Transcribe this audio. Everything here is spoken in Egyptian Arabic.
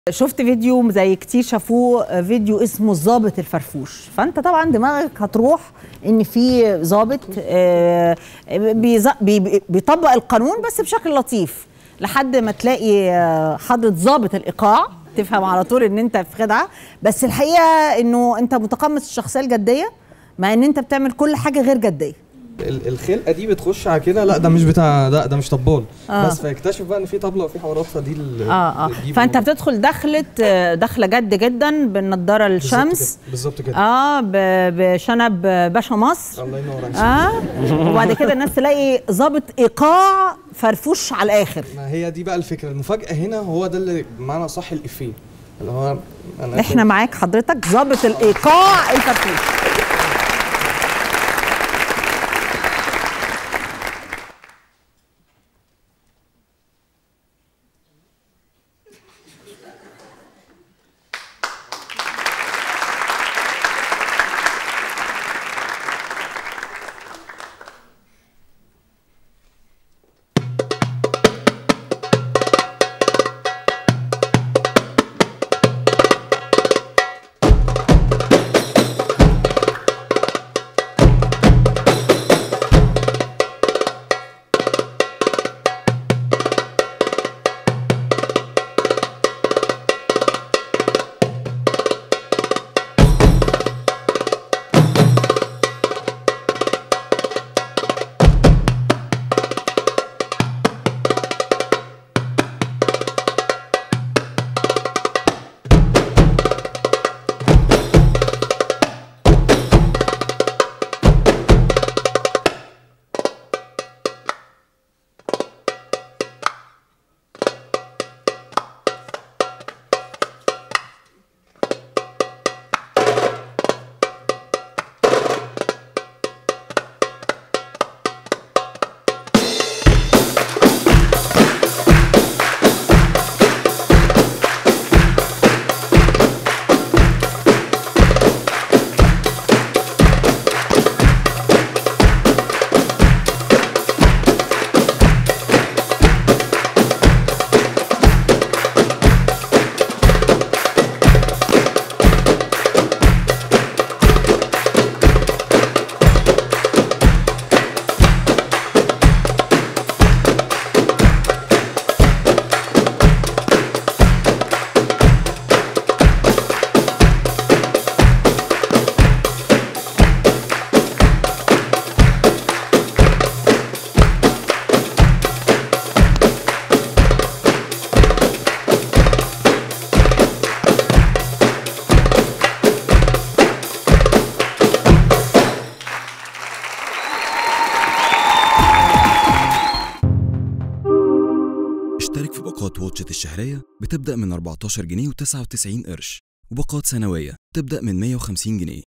شفت فيديو زي كتير شافوه فيديو اسمه الظابط الفرفوش فانت طبعا دماغك هتروح ان في ظابط آه، بيز- بي- بيطبق القانون بس بشكل لطيف لحد ما تلاقي آه، حضرة ظابط الايقاع تفهم على طول ان انت في خدعه بس الحقيقه انه انت متقمص الشخصيه الجديه مع ان انت بتعمل كل حاجه غير جديه ال- الخلقه دي بتخش على كده لا ده مش بتاع ده ده مش طبال آه. بس فيكتشف بقى ان في طبله وفي حوارات فدي ال- اه اه دي فانت بال- بتدخل دخلة آه، دخله جد جدا بالنضاره بالظبط الشمس كده، بالظبط كده اه ب- بشنب باشا مصر الله ينور عليك اه وبعد كده الناس تلاقي ظابط ايقاع فرفوش على الاخر ما هي دي بقى الفكره المفاجاه هنا هو ده اللي بمعنى صح الافيه اللي هو انا احنا معاك حضرتك ظابط الايقاع الفرفوش اشترك في باقات واتشت الشهرية بتبدأ من 14 جنيه و99 قرش وباقات سنوية تبدأ من 150 جنيه